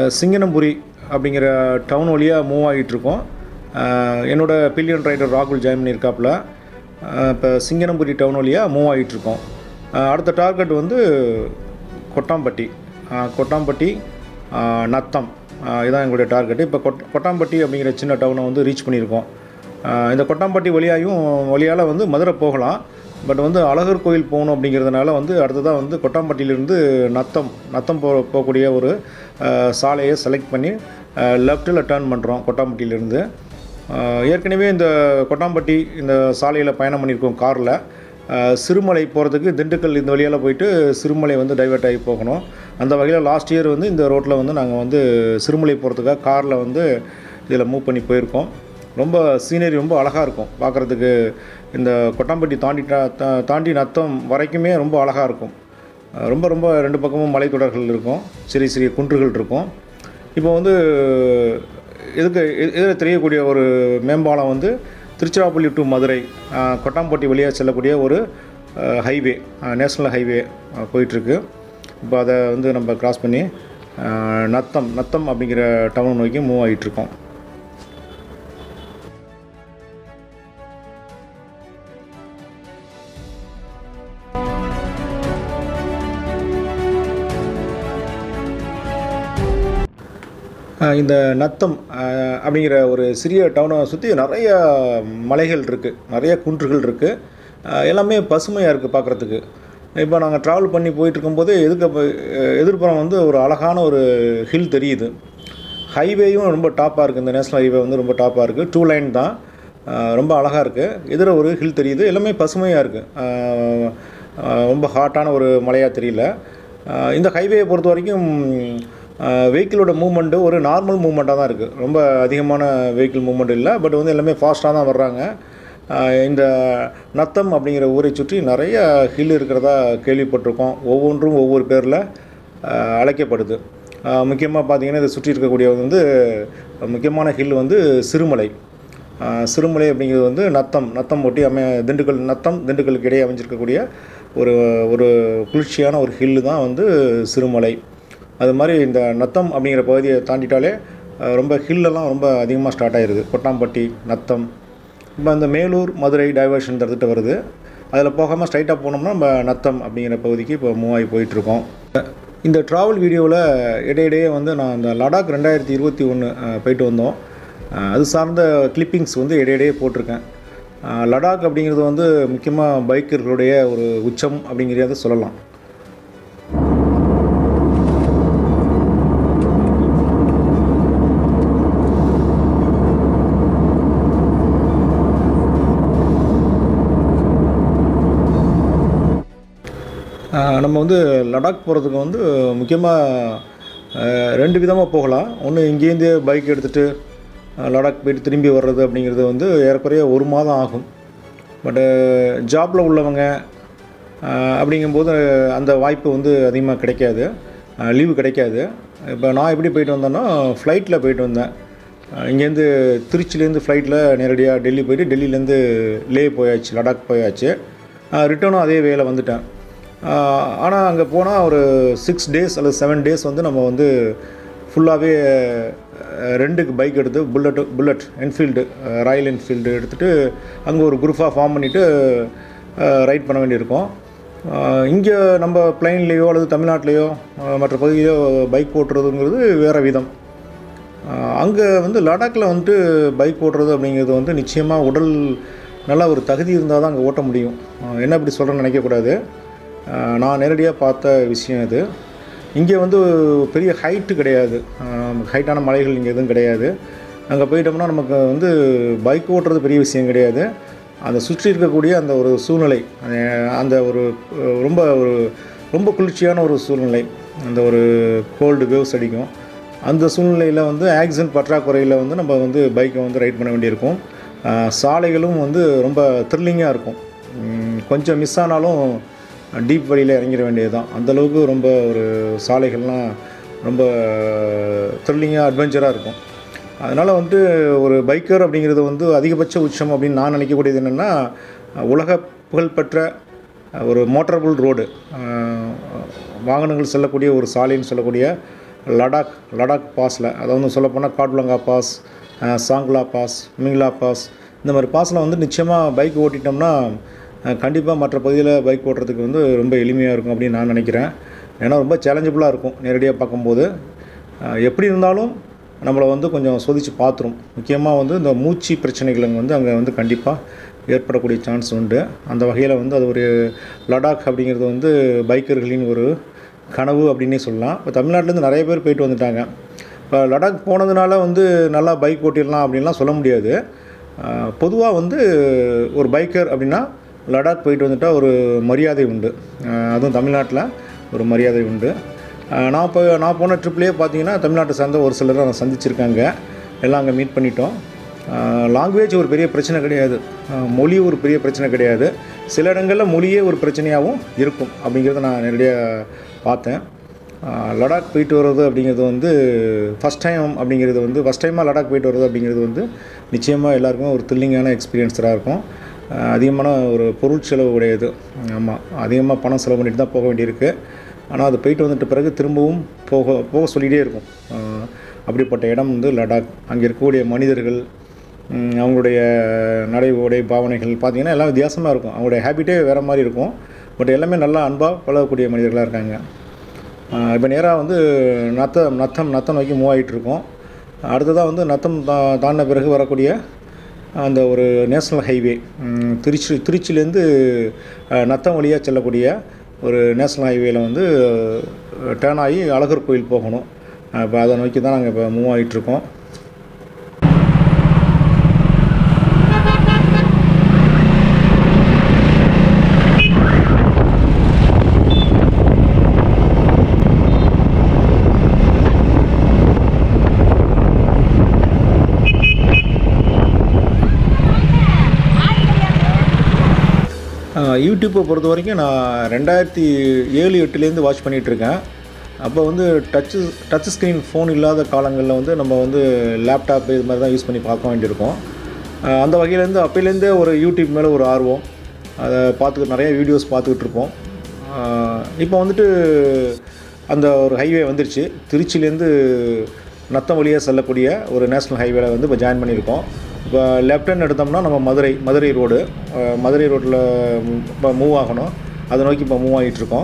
சிங்கனம்புரி அப்படிங்கிற டவுன் வழியாக மூவ் ஆகிட்டுருக்கோம் என்னோட பில்லியன் ரைடர் ராகுல் ஜாயின் பண்ணியிருக்காப்புல இப்போ சிங்கனம்புரி டவுன் வழியாக மூவ் ஆகிட்டுருக்கோம் அடுத்த டார்கெட் வந்து கொட்டாம்பட்டி அஹ், கொட்டாம்பட்டி அஹ், நத்தம் அஹ், இதான் எங்களுடைய டார்கெட் இப்போ கொட் கொட்டாம்பட்டி அப்படிங்கிற சின்ன டவுனை வந்து ரீச் பண்ணியிருக்கோம் அஹ், இந்த கொட்டாம்பட்டி வழியாயும் வழியால் வந்து மதுரை போகலாம் பட் வந்து அழகர் கோயில் போகணும் அப்படிங்கிறதுனால வந்து அடுத்ததாக வந்து கொட்டாம்பட்டியிலேருந்து நத்தம் நத்தம் போ போகக்கூடிய ஒரு அஹ், சாலையை செலக்ட் பண்ணி லெஃப்ட்டில் டேர்ன் பண்ணுறோம் கொட்டாம்பட்டியிலேருந்து அஹ், ஏற்கனவே இந்த கொட்டாம்பட்டி இந்த சாலையில் பயணம் பண்ணியிருக்கோம் காரில் சிறுமலை போகிறதுக்கு திண்டுக்கல் இந்த வழியால் போயிட்டு சிறுமலை வந்து டைவர்ட் ஆகி போகணும் அந்த வகையில் லாஸ்ட் இயர் வந்து இந்த ரோட்டில் வந்து நாங்கள் வந்து சிறுமலை போகிறதுக்காக காரில் வந்து இதில் மூவ் பண்ணி போயிருக்கோம் ரொம்ப சீனரி ரொம்ப அழகாக இருக்கும் பார்க்குறதுக்கு இந்த கொட்டாம்பட்டி தாண்டி தா- தா- தாண்டி நத்தம் வரைக்குமே ரொம்ப அழகாக இருக்கும் அஹ் ரொம்ப ரொம்ப ரெண்டு பக்கமும் மலைத்தொடர்கள் இருக்கும் சிறிய சிறிய குன்றுகள் இருக்கும் இப்போ வந்து இதுக்கு இதில் தெரியக்கூடிய ஒரு மேம்பாலம் வந்து திருச்சிராப்பள்ளி டு மதுரை அஹ், கொட்டாம்பட்டி வழியாக செல்லக்கூடிய ஒரு ஹைவே நேஷ்னல் ஹைவே போயிட்டுருக்கு இப்போ அதை வந்து நம்ம கிராஸ் பண்ணி அஹ், நத்தம் நத்தம் அப்படிங்கிற டவுன் நோக்கி மூவ் ஆகிட்டுருக்கோம் அஹ் இந்த நத்தம் அஹ், அப்படிங்கிற ஒரு சிறிய டவுனை சுற்றி நிறைய மலைகள் இருக்குது நிறைய குன்றுகள் இருக்குது எல்லாமே பசுமையாக இருக்குது பார்க்குறதுக்கு இப்போ நாங்கள் ட்ராவல் பண்ணி போயிட்டு இருக்கும்போது எதுக்கு அப்ப, அஹ், எதிர்ப்புறம் வந்து ஒரு அழகான ஒரு ஹில் தெரியுது ஹைவேயும் ரொம்ப டாப்பாக இருக்குது இந்த நேஷ்னல் ஹைவே வந்து ரொம்ப டாப்பாக இருக்குது டூ லைன் தான் அஹ், ரொம்ப அழகாக இருக்குது எதிர ஒரு ஹில் தெரியுது எல்லாமே பசுமையாக இருக்குது ரொம்ப ஹாட்டான ஒரு மலையாக தெரியல அஹ், இந்த ஹைவேயை பொறுத்த வரைக்கும் வெஹிக்கிளோட மூவ்மெண்ட்டு ஒரு நார்மல் மூவ்மெண்ட்டாக தான் இருக்குது ரொம்ப அதிகமான வெஹிக்கிள் மூவ்மெண்ட் இல்லை பட் வந்து எல்லாமே ஃபாஸ்ட்டாக தான் வர்றாங்க அஹ் இந்த நத்தம் அப்படிங்கிற ஊரை சுற்றி நிறைய ஹில் இருக்கிறதா கேள்விப்பட்டிருக்கோம் ஒவ்வொன்றும் ஒவ்வொரு பேரில் அழைக்கப்படுது முக்கியமாக பார்த்தீங்கன்னா இதை சுற்றி இருக்கக்கூடிய வந்து முக்கியமான ஹில் வந்து சிறுமலை அஹ் சிறுமலை அப்படிங்கிறது வந்து நத்தம் நத்தம் ஒட்டி அமை திண்டுக்கல் நத்தம் திண்டுக்கலுக்கு இடையே அமைஞ்சிருக்கக்கூடிய ஒரு ஒரு குளிர்ச்சியான ஒரு ஹில்லு தான் வந்து சிறுமலை அது மாதிரி இந்த நத்தம் அப்படிங்கிற பகுதியை தாண்டிட்டாலே அஹ் ரொம்ப ஹில்லெல்லாம் ரொம்ப அதிகமாக ஸ்டார்ட் ஆயிருது கொட்டாம்பட்டி நத்தம் இப்போ இந்த மேலூர் மதுரை டைவர்ஷன் தடுத்துட்டு வருது அதில் போகாமல் ஸ்ட்ரைட்டாக போனோம்னா நம்ம நத்தம் அப்படிங்கிற பகுதிக்கு இப்போ மூவ் ஆகி போயிட்டுருக்கோம் இந்த ட்ராவல் வீடியோவில் இடையிடையே வந்து நான் இந்த லடாக் ரெண்டாயிரத்தி இருபத்தி ஒன்று போயிட்டு வந்தோம் அஹ் அது சார்ந்த கிளிப்பிங்ஸ் வந்து இடையிடையே போட்டிருக்கேன் அஹ் லடாக் அப்படிங்கிறது வந்து முக்கியமாக பைக்கர்களுடைய ஒரு உச்சம் அப்படிங்கிறத சொல்லலாம் ஆஹ் நம்ம வந்து லடாக் போகிறதுக்கு வந்து முக்கியமாக ரெண்டு விதமாக போகலாம் ஒன்று இங்கேருந்து பைக் எடுத்துகிட்டு லடாக் போயிட்டு திரும்பி வர்றது அப்படிங்கிறது வந்து ஏறக்குறைய ஒரு மாதம் ஆகும் பட்டு ஜாப்பில் உள்ளவங்க ஆஹ் அப்படிங்கும்போது அந்த வாய்ப்பு வந்து அதிகமாக கிடைக்காது லீவு கிடைக்காது இப்போ நான் எப்படி போயிட்டு வந்தேன்னா ஃப்ளைட்டில் போயிட்டு வந்தேன் ஆஹ் இங்கேருந்து திருச்சிலேருந்து ஃப்ளைட்டில் நேரடியாக டெல்லி போயிட்டு டெல்லியிலேருந்து லே போயாச்சு லடாக் போயாச்சு ரிட்டர்னும் அதே வேலை வந்துட்டேன் ஆனால் அங்கே போனால் ஒரு சிக்ஸ் டேஸ் அல்லது செவன் டேஸ் வந்து நம்ம வந்து ஃபுல்லாகவே ரெண்டுக்கு பைக் எடுத்து bullet bullet Enfield Royal Enfield எடுத்துகிட்டு அங்கே ஒரு குரூப்பாக ஃபார்ம் பண்ணிவிட்டு ரைட் பண்ண வேண்டியிருக்கும் இங்கே நம்ம பிளைன்லேயோ அல்லது தமிழ்நாட்டிலேயோ மற்ற பகுதியிலையோ பைக் ஓட்டுறதுங்கிறது வேறு விதம் அங்கே வந்து லடாக்கில் வந்துட்டு பைக் ஓட்டுறது அப்படிங்கிறது வந்து நிச்சயமாக உடல் நல்லா ஒரு தகுதி இருந்தால் தான் அங்கே ஓட்ட முடியும் அஹ் என்ன இப்படி சொல்கிறேன்னு நினைக்கக்கூடாது அஹ் நான் நேரடியாக பார்த்த விஷயம் இது இங்கே வந்து பெரிய ஹைட்டு கிடையாது ஹைட்டான மலைகள் இங்கே எதுவும் கிடையாது அங்கே போயிட்டோம்னா நமக்கு வந்து பைக் ஓட்டுறது பெரிய விஷயம் கிடையாது அதை சுற்றி இருக்கக்கூடிய அந்த ஒரு சூழ்நிலை அஹ் அந்த ஒரு அஹ் ரொம்ப ஒரு ரொம்ப குளிர்ச்சியான ஒரு சூழ்நிலை அந்த ஒரு கோல்டு வேவ்ஸ் அடிக்கும் அந்த சூழ்நிலையில் வந்து ஆக்சிஜன் பற்றாக்குறையில் வந்து நம்ம வந்து பைக்கை வந்து ரைட் பண்ண வேண்டியிருக்கும் அஹ் சாலைகளும் வந்து ரொம்ப த்ரில்லிங்காக இருக்கும் உம் கொஞ்சம் மிஸ் ஆனாலும் டீப் வழியில் இறங்கிட வேண்டியது தான் அந்தளவுக்கு ரொம்ப ஒரு சாலைகள்லாம் ரொம்ப த்ரில்லிங்காக அட்வென்ச்சராக இருக்கும் அதனால் வந்துட்டு ஒரு பைக்கர் அப்படிங்கிறது வந்து அதிகபட்ச உச்சம் அப்படின்னு நான் நினைக்கக்கூடியது என்னென்னா உலக புகழ்பெற்ற ஒரு மோட்டரபுள் ரோடு வாகனங்கள் செல்லக்கூடிய ஒரு சாலைன்னு சொல்லக்கூடிய லடாக் லடாக் பாஸில் அதாவது சொல்லப்போனால் காட்லங்கா பாஸ் அஹ், சாங்லா பாஸ் மிங்லா பாஸ் இந்த மாதிரி பாஸில் வந்து நிச்சயமாக பைக் ஓட்டிட்டோம்னா கண்டிப்பாக மற்ற பகுதியில் பைக் ஓட்டுறதுக்கு வந்து ரொம்ப எளிமையாக இருக்கும் அப்படின்னு நான் நினைக்கிறேன் ஏன்னா ரொம்ப சேலஞ்சபுளாக இருக்கும் நேரடியாக பார்க்கும்போது அஹ், எப்படி இருந்தாலும் நம்மளை வந்து கொஞ்சம் சோதித்து பார்த்துரும் முக்கியமாக வந்து இந்த மூச்சு பிரச்சனைகள் வந்து அங்கே வந்து கண்டிப்பாக ஏற்படக்கூடிய சான்ஸ் உண்டு அந்த வகையில் வந்து அது ஒரு லடாக் அப்படிங்கிறது வந்து பைக்கர்களின் ஒரு கனவு அப்படின்னே சொல்லலாம் இப்போ தமிழ்நாட்டிலேருந்து நிறைய பேர் போயிட்டு வந்துட்டாங்க இப்போ லடாக் போனதுனால வந்து நல்லா பைக் ஓட்டிடலாம் அப்படின்லாம் சொல்ல முடியாது பொதுவாக வந்து ஒரு பைக்கர் அப்படின்னா லடாக் போயிட்டு வந்துட்டால் ஒரு மரியாதை உண்டு அஹ் அதுவும் தமிழ்நாட்டில் ஒரு மரியாதை உண்டு அஹ் நான் இப்போ நான் போன ட்ரிப்லேயே பார்த்தீங்கன்னா தமிழ்நாட்டை சார்ந்த ஒரு சிலரை நான் சந்திச்சிருக்காங்க எல்லாம் அங்கே மீட் பண்ணிட்டோம் லாங்குவேஜ் ஒரு பெரிய பிரச்சனை கிடையாது அஹ் மொழி ஒரு பெரிய பிரச்சனை கிடையாது சில இடங்களில் மொழியே ஒரு பிரச்சனையாகவும் இருக்கும் அப்படிங்கிறத நான் நேரடியாக பார்த்தேன் அஹ் லடாக் போயிட்டு வர்றது அப்படிங்கிறது வந்து ஃபஸ்ட் டைம் அப்படிங்கிறது வந்து ஃபஸ்ட் டைமாக லடாக் போயிட்டு வர்றது அப்படிங்கிறது வந்து நிச்சயமாக எல்லாருக்குமே ஒரு த்ரில்லிங்கான எக்ஸ்பீரியன்ஸாக இருக்கும் அஹ் அதிகமான ஒரு பொருள் செலவு உடையது ஆமாம் அதிகமாக பணம் செலவு பண்ணிட்டு தான் போக வேண்டியிருக்கு ஆனால் அது போயிட்டு வந்துட்ட பிறகு திரும்பவும் போக போக சொல்லிகிட்டே இருக்கும் அஹ் அப்படிப்பட்ட இடம் வந்து லடாக் அங்கே இருக்கக்கூடிய மனிதர்கள் ம், அவங்களுடைய நடை உடை பாவனைகள் பார்த்திங்கன்னா எல்லாம் வித்தியாசமாக இருக்கும் அவங்களுடைய ஹேபிட்டே வேறு மாதிரி இருக்கும் பட் எல்லாமே நல்லா அன்பாக பழகக்கூடிய மனிதர்களாக இருக்காங்க இப்போ நேராக வந்து நத்தம் நத்தம் நத்தம் நோக்கி மூவ் ஆகிட்டு இருக்கோம் அடுத்ததாக வந்து நத்தம் தா தாண்டின பிறகு வரக்கூடிய அந்த ஒரு நேஷ்னல் ஹைவே ம், திருச்சி திருச்சியிலேருந்து அஹ், நத்தம் வழியாக செல்லக்கூடிய ஒரு நேஷ்னல் ஹைவேல வந்து டேர்ன் ஆகி அழகர் கோயில் போகணும் இப்போ அதை நோக்கி தான் நாங்கள் இப்போ மூவ் ஆகிட்டுருக்கோம் யூடியூப்பை பொறுத்த வரைக்கும் நான் ரெண்டாயிரத்தி ஏழு எட்டுலேருந்து வாட்ச் பண்ணிகிட்ருக்கேன் அப்போ வந்து டச்சு டச் ஸ்க்ரீன் ஃபோன் இல்லாத காலங்களில் வந்து நம்ம வந்து லேப்டாப் இது மாதிரி தான் யூஸ் பண்ணி பார்க்க வேண்டியிருக்கும் அஹ் அந்த வகையிலேருந்து அப்போலேருந்தே ஒரு யூடியூப் மேலே ஒரு ஆர்வம் அதை பார்த்துக்கிட்டு நிறைய வீடியோஸ் பார்த்துக்கிட்டு இருப்போம் அஹ் இப்போ வந்துட்டு அந்த ஒரு ஹைவே வந்துருச்சு திருச்சியிலேருந்து நத்தம் வழியாக செல்லக்கூடிய ஒரு நேஷ்னல் ஹைவேல வந்து இப்போ ஜாயின் பண்ணியிருக்கோம் இப்போ லெஃப்ட் ஹேண்ட் எடுத்தோம்னா நம்ம மதுரை மதுரை ரோடு அஹ் மதுரை ரோட்டில் இப்போ மூவ் ஆகணும் அதை நோக்கி இப்போ மூவ் ஆகிட்டு இருக்கோம்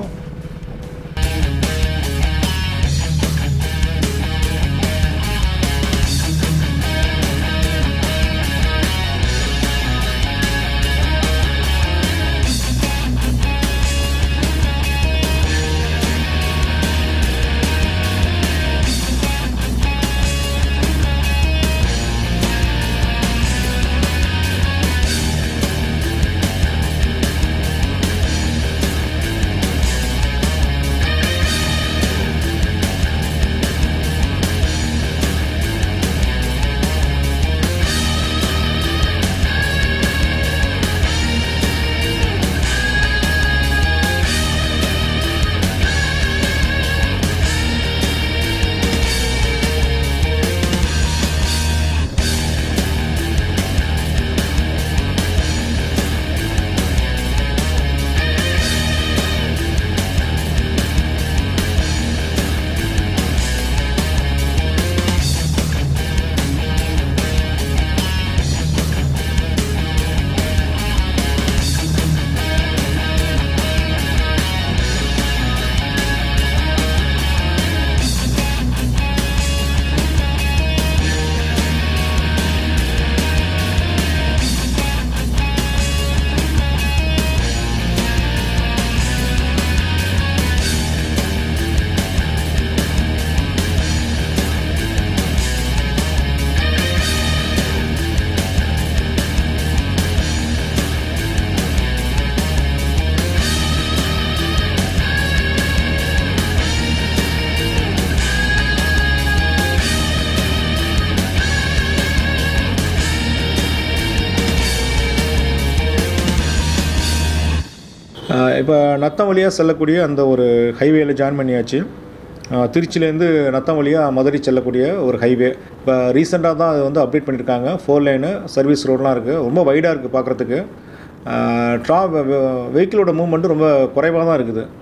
இப்போ நத்தம் வழியாக செல்லக்கூடிய அந்த ஒரு ஹைவேல ஜாயின் பண்ணியாச்சு அஹ் திருச்சியிலேருந்து நத்தம் வழியாக மதுரை செல்லக்கூடிய ஒரு ஹைவே இப்போ ரீசெண்டாக தான் அது வந்து அப்டேட் பண்ணியிருக்காங்க ஃபோர் லைனு சர்வீஸ் ரோடெலாம் இருக்குது ரொம்ப வைடாக இருக்குது பார்க்குறதுக்கு ட்ரா வெஹிக்கிளோட மூவ்மெண்ட்டும் ரொம்ப குறைவாக தான் இருக்குது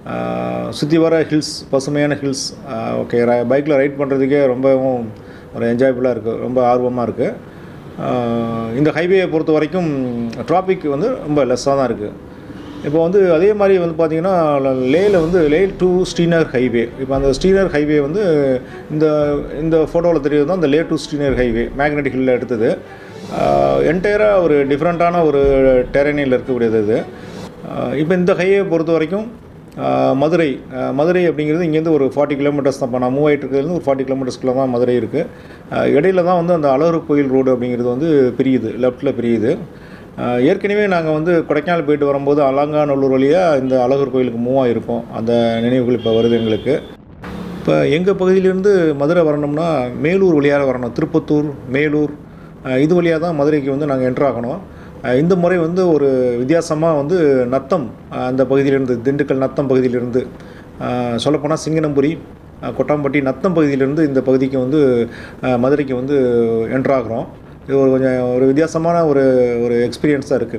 சுற்றி வர ஹில்ஸ் பசுமையான ஹில்ஸ் ஓகே பைக்கில் ரைட் பண்ணுறதுக்கே ரொம்பவும் ஒரு என்ஜாயபுளாக இருக்குது ரொம்ப ஆர்வமாக இருக்குது இந்த ஹைவேயை பொறுத்த வரைக்கும் டிராஃபிக் வந்து ரொம்ப லெஸ்ஸாக தான் இருக்குது இப்போ வந்து அதே மாதிரி வந்து பார்த்திங்கன்னா லேயில் வந்து லே டு ஸ்ரீநகர் ஹைவே இப்போ அந்த ஸ்ரீநகர் ஹைவே வந்து இந்த இந்த ஃபோட்டோவில் தெரியுது தான் இந்த Leh to Srinagar highway magnetic ஹில்லில் எடுத்தது என்டையராக ஒரு டிஃப்ரெண்ட்டான ஒரு டெரனியில் இருக்கக்கூடியது இது இப்போ இந்த ஹைவே பொறுத்த வரைக்கும் மதுரை மதுரை அப்படிங்கிறது இங்கேருந்து ஒரு ஃபார்ட்டி கிலோமீட்டர்ஸ் தான் இப்போ நான் மூவ் ஆகிட்டு இருக்கிறது ஒரு ஃபார்ட்டி கிலோமீட்டர்ஸ்க்குள்ள தான் மதுரை இருக்குது இடையில தான் வந்து அந்த அழகர் கோயில் ரோடு அப்படிங்கிறது வந்து பிரியுது லெஃப்ட்டில் பிரியுது ஏற்கனவே நாங்கள் வந்து கொடைக்கானல் போயிட்டு வரும்போது அலங்காநல்லூர் வழியாக இந்த அழகர் கோயிலுக்கு மூவ் ஆகிருக்கோம் அந்த நினைவுகள் இப்போ வருது எங்களுக்கு இப்போ எங்கள் பகுதியிலேருந்து மதுரை வரணும்னா மேலூர் வழியாக வரணும் திருப்பத்தூர் மேலூர் இது வழியாக தான் மதுரைக்கு வந்து நாங்கள் என்ட்ரு ஆகணும் இந்த முறை வந்து ஒரு வித்தியாசமாக வந்து நத்தம் அந்த பகுதியிலிருந்து திண்டுக்கல் நத்தம் பகுதியிலிருந்து சொல்லப்போனால் சிங்கனம்புரி கொட்டாம்பட்டி நத்தம் பகுதியிலிருந்து இந்த பகுதிக்கு வந்து மதுரைக்கு வந்து என்ட்ராகிறோம் இது ஒரு கொஞ்சம் ஒரு வித்தியாசமான ஒரு ஒரு எக்ஸ்பீரியன்ஸாக இருக்குது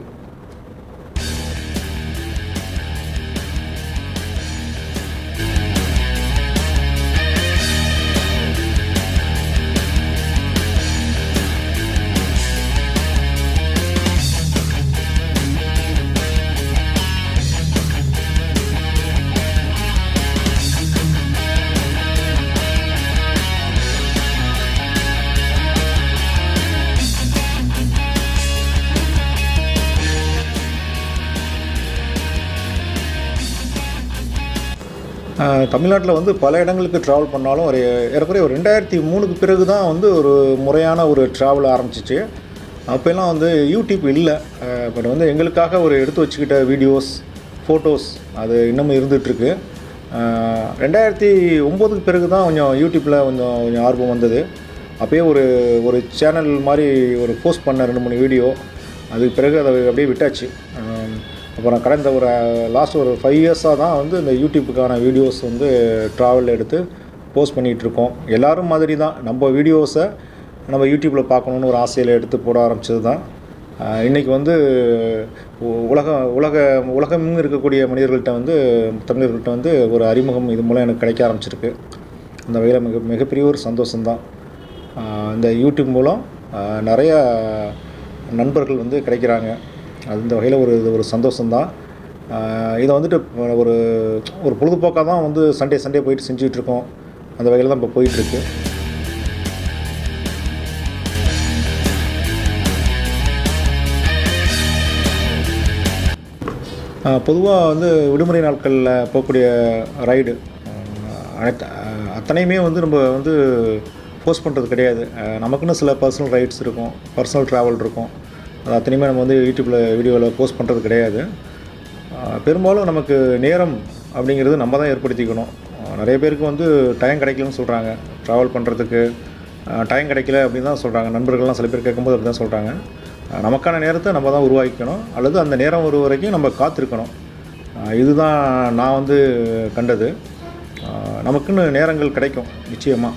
தமிழ்நாட்டில் வந்து பல இடங்களுக்கு ட்ராவல் பண்ணாலும் ஒரு ஏறக்குறைய ஒரு ரெண்டாயிரத்தி மூணுக்கு பிறகு தான் வந்து ஒரு முறையான ஒரு ட்ராவல் ஆரம்பிச்சிச்சு அப்போல்லாம் வந்து யூடியூப் இல்லை பட் வந்து எங்களுக்காக ஒரு எடுத்து வச்சுக்கிட்ட வீடியோஸ் ஃபோட்டோஸ் அது இன்னமும் இருந்துகிட்ருக்கு ரெண்டாயிரத்தி ஒம்போதுக்கு பிறகு தான் கொஞ்சம் யூடியூப்பில் கொஞ்சம் கொஞ்சம் ஆர்வம் வந்தது அப்போயே ஒரு ஒரு சேனல் மாதிரி ஒரு போஸ்ட் பண்ண ரெண்டு மூணு வீடியோ அதுக்கு பிறகு அதை அப்படியே விட்டாச்சு அப்புறம் கடந்த ஒரு லாஸ்ட் ஒரு ஃபைவ் இயர்ஸாக தான் வந்து இந்த யூடியூப்புக்கான வீடியோஸ் வந்து ட்ராவல் எடுத்து போஸ்ட் பண்ணிகிட்ருக்கோம் எல்லோரும் மாதிரி தான் நம்ம வீடியோஸை நம்ம யூடியூப்பில் பார்க்கணுன்னு ஒரு ஆசையில் எடுத்து போட ஆரம்பிச்சது தான் இன்றைக்கி வந்து உலக உலக உலகம் இருக்கக்கூடிய மனிதர்கள்ட்ட வந்து தமிழர்கள்ட்ட வந்து ஒரு அறிமுகம் இது மூலம் எனக்கு கிடைக்க ஆரம்பிச்சிருக்கு அந்த வகையில் மிக மிகப்பெரிய ஒரு சந்தோஷம்தான் இந்த யூடியூப் மூலம் நிறைய நண்பர்கள் வந்து கிடைக்கிறாங்க அது இந்த வகையில் ஒரு இது ஒரு சந்தோஷம்தான் இதை வந்துட்டு ஒரு ஒரு பொழுதுபோக்காக தான் வந்து சண்டே சண்டே போயிட்டு செஞ்சிகிட்ருக்கோம் அந்த வகையில் தான் இப்போ போயிட்டுருக்கு பொதுவாக வந்து விடுமுறை நாட்களில் போகக்கூடிய ரைடு அனைத்து அத்தனையுமே வந்து நம்ம வந்து போஸ்ட் பண்ணுறது கிடையாது நமக்குன்னு சில பர்சனல் ரைட்ஸ் இருக்கும் பர்சனல் ட்ராவல் இருக்கும் அது அத்தனையுமே நம்ம வந்து யூடியூப்பில் வீடியோவில் போஸ்ட் பண்ணுறது கிடையாது பெரும்பாலும் நமக்கு நேரம் அப்படிங்கிறது நம்ம தான் ஏற்படுத்திக்கணும் நிறைய பேருக்கு வந்து டைம் கிடைக்கலன்னு சொல்கிறாங்க ட்ராவல் பண்ணுறதுக்கு டைம் கிடைக்கல அப்படின்னு தான் சொல்கிறாங்க நண்பர்கள்லாம் சில பேர் கேட்கும்போது அப்படி தான் சொல்கிறாங்க நமக்கான நேரத்தை நம்ம தான் உருவாக்கிக்கணும் அல்லது அந்த நேரம் ஒரு வரைக்கும் நம்ம காத்திருக்கணும் இதுதான் நான் வந்து கண்டது நமக்குன்னு நேரங்கள் கிடைக்கும் நிச்சயமாக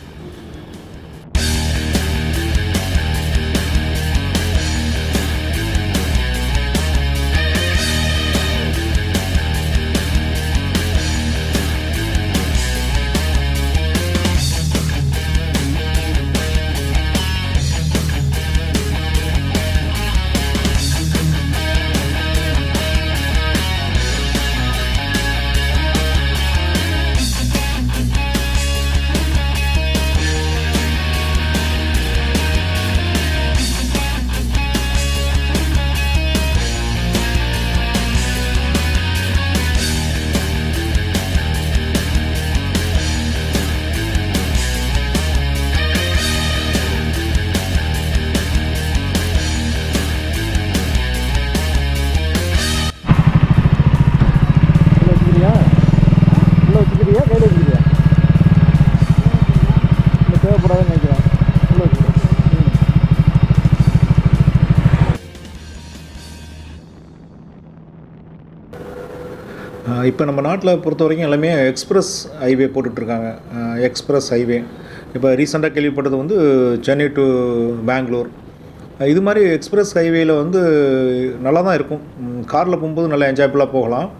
இப்போ நம்ம நாட்டில் பொறுத்த வரைக்கும் எல்லாமே எக்ஸ்பிரஸ் ஹைவே போட்டுட்ருக்காங்க எக்ஸ்பிரஸ் ஹைவே இப்போ ரீசெண்டாக கேள்விப்பட்டது வந்து சென்னை டு பெங்களூர் இது மாதிரி எக்ஸ்பிரஸ் ஹைவேயில் வந்து நல்லா தான் இருக்கும் காரில் போகும்போது நல்லா என்ஜாயபுளாக போகலாம்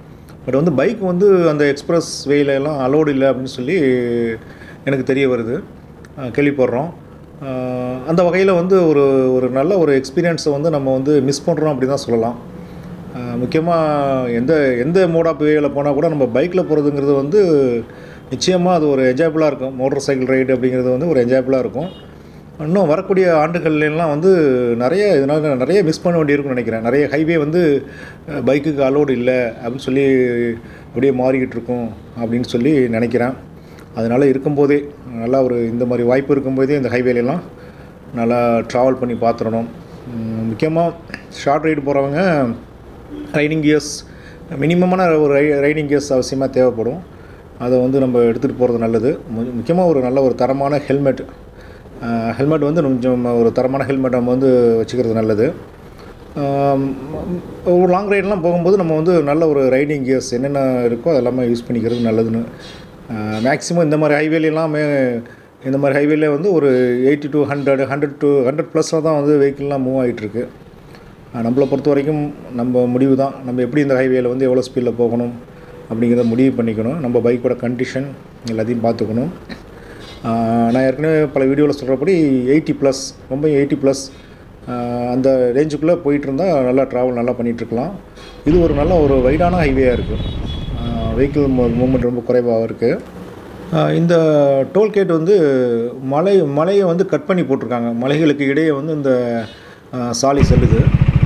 பட் வந்து பைக் வந்து அந்த எக்ஸ்பிரஸ் வேல எல்லாம் அலோடு இல்லை அப்படின்னு சொல்லி எனக்கு தெரிய வருது அஹ் கேள்விப்படுறோம் அஹ் அந்த வகையில் வந்து ஒரு ஒரு நல்ல ஒரு எக்ஸ்பீரியன்ஸை வந்து நம்ம வந்து மிஸ் பண்ணுறோம் அப்படி தான் சொல்லலாம் முக்கியமாக எந்த எந்த மோட் ஆஃப் வேயில் போனால் கூட நம்ம பைக்கில் போகிறதுங்கிறது வந்து நிச்சயமாக அது ஒரு என்ஜாயபுளாக இருக்கும் மோட்டார் சைக்கிள் ரைடு அப்படிங்கிறது வந்து ஒரு என்ஜாயபுளாக இருக்கும் இன்னும் வரக்கூடிய ஆண்டுகள்லாம் வந்து நிறைய இதனால் நிறைய மிஸ் பண்ண வேண்டியிருக்கும்னு நினைக்கிறேன் நிறைய ஹைவே வந்து அஹ், பைக்குக்கு அலோடு இல்லை அப்படின்னு சொல்லி அப்படியே மாறிக்கிட்டு இருக்கும் அப்படின்னு சொல்லி நினைக்கிறேன் அதனால் இருக்கும்போதே நல்லா ஒரு இந்த மாதிரி வாய்ப்பு இருக்கும்போதே இந்த ஹைவேலெல்லாம் நல்லா ட்ராவல் பண்ணி பார்த்துடணும் முக்கியமாக ஷார்ட் ரைடு போகிறவங்க ரைடிங் கியர்ஸ் மினிமமான ஒரு ரை ரைடிங் கியர்ஸ் அவசியமாக தேவைப்படும் அதை வந்து நம்ம எடுத்துகிட்டு போகிறது நல்லது முக்கியமாக ஒரு நல்ல ஒரு தரமான ஹெல்மெட் ஹெல்மெட் வந்து கொஞ்சம் ஒரு தரமான ஹெல்மெட் நம்ம வந்து வச்சுக்கிறது நல்லது ஆம், ஒரு லாங் ரைடெலாம் போகும்போது நம்ம வந்து நல்ல ஒரு ரைடிங் கியர்ஸ் என்னென்ன இருக்கோ அதெல்லாமே யூஸ் பண்ணிக்கிறது நல்லதுன்னு மேக்ஸிமம் இந்த மாதிரி ஹைவேலெல்லாமே இந்த மாதிரி ஹைவேல வந்து ஒரு eighty to hundred hundred to hundred ப்ளஸில் தான் வந்து வெஹிக்கிள்லாம் மூவ் ஆகிட்டுருக்கு நம்மளை பொறுத்த வரைக்கும் நம்ம முடிவு தான் நம்ம எப்படி இந்த ஹைவேல வந்து எவ்வளோ ஸ்பீடில் போகணும் அப்படிங்கிறத முடிவு பண்ணிக்கணும் நம்ம பைக்கோட கண்டிஷன் எல்லாத்தையும் பார்த்துக்கணும் ஆஹ் நான் ஏற்கனவே பல வீடியோவில் சொல்கிறபடி எயிட்டி ப்ளஸ் ரொம்ப எயிட்டி ப்ளஸ் அந்த ரேஞ்சுக்குள்ளே போயிட்டு இருந்தால் நல்லா ட்ராவல் நல்லா பண்ணிகிட்ருக்கலாம் இது ஒரு நல்ல ஒரு வைடான ஹைவேயாக இருக்குது வெஹிக்கிள் மூவ்மெண்ட் ரொம்ப குறைவாக இருக்குது இந்த டோல்கேட் வந்து மலை மலையை வந்து கட் பண்ணி போட்டிருக்காங்க மலைகளுக்கு இடையே வந்து இந்த ஆஹ் சாலை செல்லுது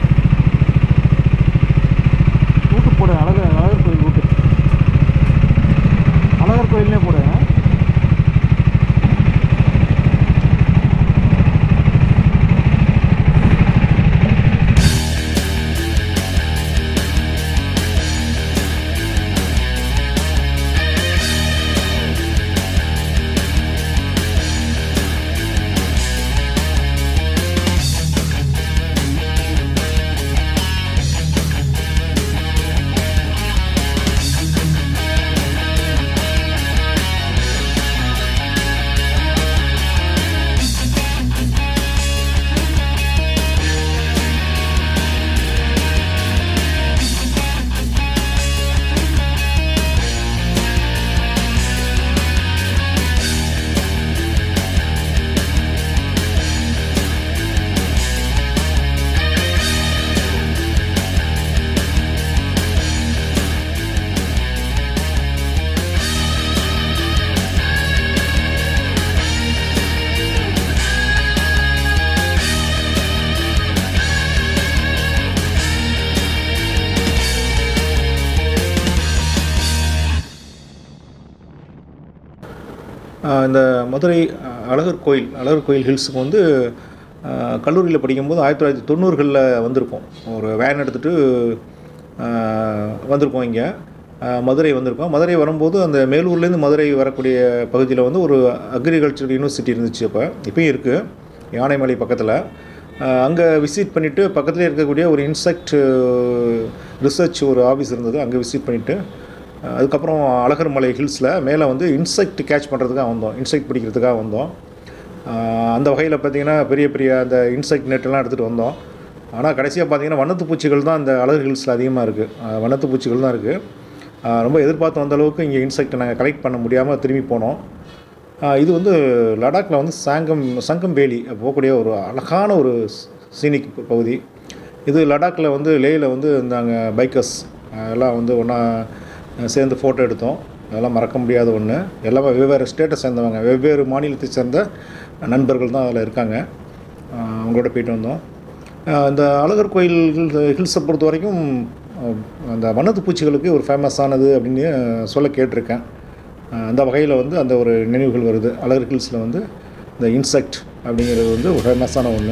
ரூட்டு போடு அழகர் அழகர் கோயில் ரூட்டு அழகர் கோயில்னே போடு ஆஹ் இந்த மதுரை ஆஹ் அழகர் கோயில் அழகர் கோயில் ஹில்ஸுக்கு வந்து ஆஹ் கல்லூரியில் படிக்கும்போது ஆயிரத்தி தொள்ளாயிரத்தி தொண்ணூறுகளில் வந்திருக்கோம் ஒரு வேன் எடுத்துகிட்டு வந்திருக்கோம் இங்கே ஆஹ் மதுரை வந்திருக்கோம் மதுரை வரும்போது அந்த மேலூர்லேருந்து மதுரை வரக்கூடிய பகுதியில் வந்து ஒரு அக்ரிகல்ச்சர் யூனிவர்சிட்டி இருந்துச்சு அப்போ இப்பயும் இருக்குது யானைமலை பக்கத்தில் அங்கே விசிட் பண்ணிவிட்டு பக்கத்துலேயே இருக்கக்கூடிய ஒரு இன்செக்ட் ரிசர்ச் ஒரு ஆஃபீஸ் இருந்தது அங்கே விசிட் பண்ணிவிட்டு அதுக்கப்புறம் அழகர் மலை ஹில்ஸில் மேலே வந்து இன்செக்ட் கேட்ச் பண்ணுறதுக்காக வந்தோம் இன்செக்ட் பிடிக்கிறதுக்காக வந்தோம் ஆஹ் அந்த வகையில் பார்த்திங்கன்னா பெரிய பெரிய அந்த இன்செக்ட் நெட்டெல்லாம் எடுத்துகிட்டு வந்தோம் ஆனால் கடைசியாக பார்த்தீங்கன்னா வண்ணத்து பூச்சிகள் தான் அந்த அழகர் ஹில்ஸில் அதிகமாக இருக்குது வண்ணத்து பூச்சிகள் தான் இருக்குது ரொம்ப எதிர்பார்த்து வந்த அளவுக்கு இங்கே இன்செக்டை நாங்கள் கலெக்ட் பண்ண முடியாமல் திரும்பி போனோம் ஆஹ் இது வந்து லடாக்கில் வந்து சாங்கம் சங்கம் வேலி போகக்கூடிய ஒரு அழகான ஒரு சீனிக் பகுதி இது லடாக்கில் வந்து லேயில் வந்து நாங்கள் பைக்கர்ஸ் எல்லாம் வந்து ஒன்றா சேர்ந்து ஃபோட்டோ எடுத்தோம் அதெல்லாம் மறக்க முடியாத ஒன்று எல்லாமே வெவ்வேறு ஸ்டேட்டை சேர்ந்தவங்க வெவ்வேறு மாநிலத்தை சேர்ந்த நண்பர்கள் தான் அதில் இருக்காங்க ஆஹ் அவங்களோட போயிட்டு வந்தோம் ஆஹ் இந்த அழகர் கோயில் ஹில்ஸை பொறுத்த வரைக்கும் ஆஹ் அந்த வண்ணத்து பூச்சிகளுக்கு ஒரு ஃபேமஸானது அப்படின்னு சொல்ல கேட்டிருக்கேன் ஆஹ் அந்த வகையில் வந்து அந்த ஒரு நினைவுகள் வருது அழகர் ஹில்ஸில் வந்து இந்த இன்செக்ட் அப்படிங்கிறது வந்து ஒரு ஃபேமஸான ஒன்று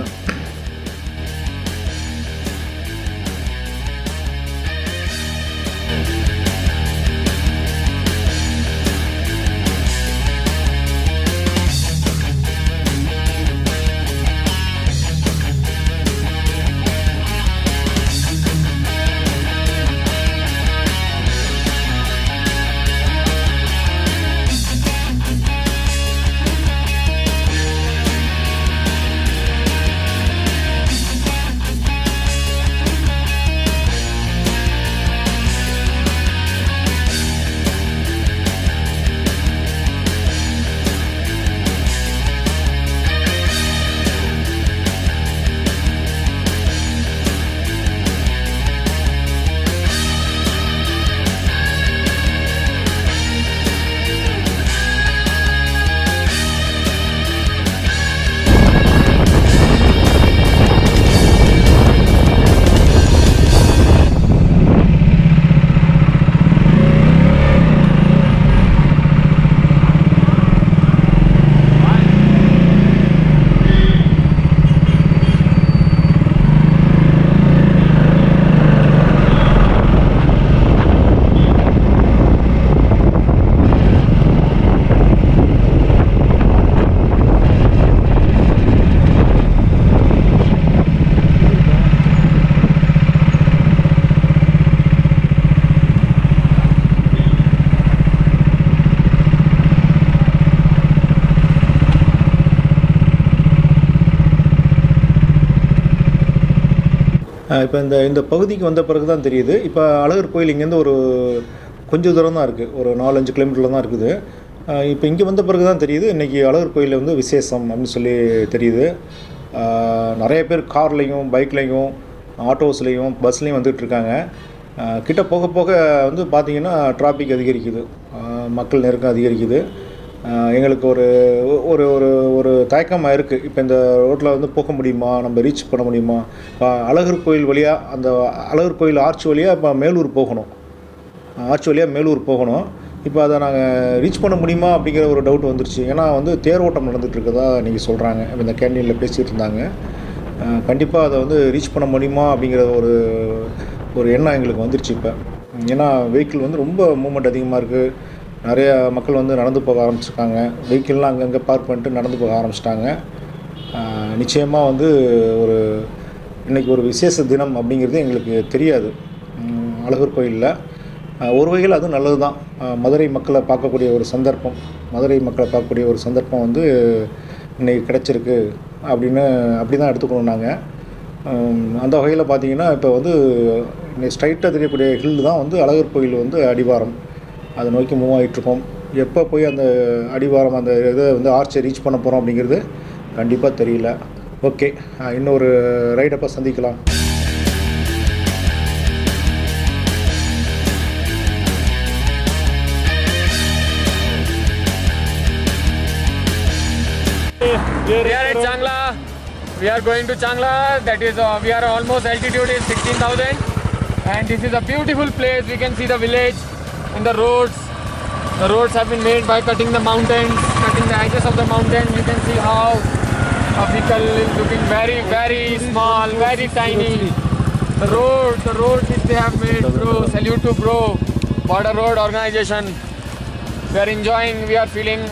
இப்போ இந்த இந்த பகுதிக்கு வந்த பிறகு தான் தெரியுது இப்போ அழகர் கோயில் இங்கேருந்து ஒரு கொஞ்சம் தூரம் தான் இருக்குது ஒரு நாலஞ்சு கிலோமீட்டரில் தான் இருக்குது இப்போ இங்கே வந்த பிறகு தான் தெரியுது இன்றைக்கி அழகர் கோயிலில் வந்து விசேஷம் அப்படின்னு சொல்லி தெரியுது ஆஹ் நிறைய பேர் கார்லேயும் பைக்லேயும் ஆட்டோஸ்லேயும் பஸ்லேயும் வந்துட்டுருக்காங்க கிட்ட போக போக வந்து பார்த்திங்கன்னா டிராஃபிக் அதிகரிக்குது ஆஹ் மக்கள் நெருக்கம் அதிகரிக்குது ஆஹ் எங்களுக்கு ஒரு ஒரு ஒரு ஒரு தயக்கமாக இருக்குது இப்போ இந்த ரோட்டில் வந்து போக முடியுமா நம்ம ரீச் பண்ண முடியுமா இப்போ அழகர் கோயில் வழியாக அந்த அழகர் கோயில் ஆர்ச் வழியாக இப்போ மேலூர் போகணும் ஆர்ச் வழியாக மேலூர் போகணும் இப்போ அதை நாங்கள் ரீச் பண்ண முடியுமா அப்படிங்கிற ஒரு டவுட் வந்துருச்சு ஏன்னா வந்து தேரோட்டம் நடந்துட்டு இருக்கதா நீங்கள் சொல்கிறாங்க இப்போ இந்த கேண்டீனில் பேசிகிட்டு இருந்தாங்க கண்டிப்பாக அதை வந்து ரீச் பண்ண முடியுமா அப்படிங்கிற ஒரு ஒரு எண்ணம் எங்களுக்கு வந்துருச்சு இப்போ ஏன்னா வெஹிக்கிள் வந்து ரொம்ப மூமெண்ட் அதிகமாக இருக்குது நிறைய மக்கள் வந்து நடந்து போக ஆரம்பிச்சிருக்காங்க வெஹிக்கிள்லாம் அங்கங்கே பார்க் பண்ணிட்டு நடந்து போக ஆரம்பிச்சிட்டாங்க நிச்சயமாக வந்து ஒரு இன்றைக்கி ஒரு விசேஷ தினம் அப்படிங்கிறது எங்களுக்கு தெரியாது உம், அழகர் கோயிலில் ஒரு வகையில் அதுவும் நல்லது தான் மதுரை மக்களை பார்க்கக்கூடிய ஒரு சந்தர்ப்பம் மதுரை மக்களை பார்க்கக்கூடிய ஒரு சந்தர்ப்பம் வந்து இன்றைக்கி கிடச்சிருக்கு அப்படின்னு அப்படி தான் எடுத்துக்கணும் நாங்கள் அந்த வகையில் பார்த்தீங்கன்னா இப்போ வந்து ஸ்ட்ரைட்டாக தெரியக்கூடிய ஹில் தான் வந்து அழகர் கோயில் வந்து அடிவாரம் அதை நோக்கி மூவ் ஆகிட்ருக்கோம் எப்போ போய் அந்த அடிவாரம் அந்த இதை வந்து ஆர்ச்சை ரீச் பண்ண போகிறோம் அப்படிங்கிறது கண்டிப்பாக தெரியல ஓகே இன்னொரு ரைடப்போ சந்திக்கலாம் We are at Changla. We are going to Changla. That is, uh, we are almost altitude is 16,000, and this is a beautiful place. We can see the village and the roads. The roads have been made by cutting the mountains, cutting the edges of the mountain. You can see how a vehicle is looking very, very small, very tiny. The road, the road which they have made, bro. Salute to bro. Border Road Organization. We are enjoying. We are feeling